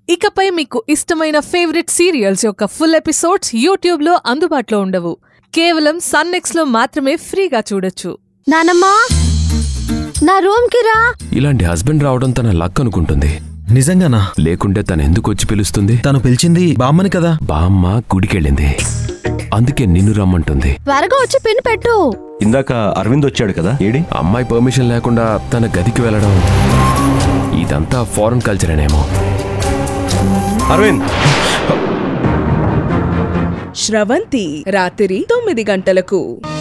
ఇకపై మీకు ఇష్టమైన ఫేవరెట్ సీరియల్స్ యొక్క ఫుల్ ఎపిసోడ్స్ యూట్యూబ్లో అందుబాటులో ఉండవు కేవలం సన్నెక్స్లో మాత్రమే ఫ్రీగా చూడొచ్చు నానమ్మా నా రూమ్ కి రా ఇలాంటి హస్బెండ్ రావడం తన లక్ అనుకుంటుంది నిజంగానా లేకుంటే తను ఎందుకు వచ్చి పిలుస్తుంది తను పిలిచింది బామ్మని కదా బామ్మ గుడికెళ్ళింది అందుకే నిన్ను రమ్మంటుంది త్వరగా వచ్చి పిన్ పెట్టు ఇందాక అరవింద్ వచ్చాడు కదా ఏడి అమ్మాయి పర్మిషన్ లేకుండా తన గదికి వెళ్ళడం ఇదంతా ఫారెన్ కల్చరేనేమో అరవింద్ శ్రవంతి రాత్రి తొమ్మిది గంటలకు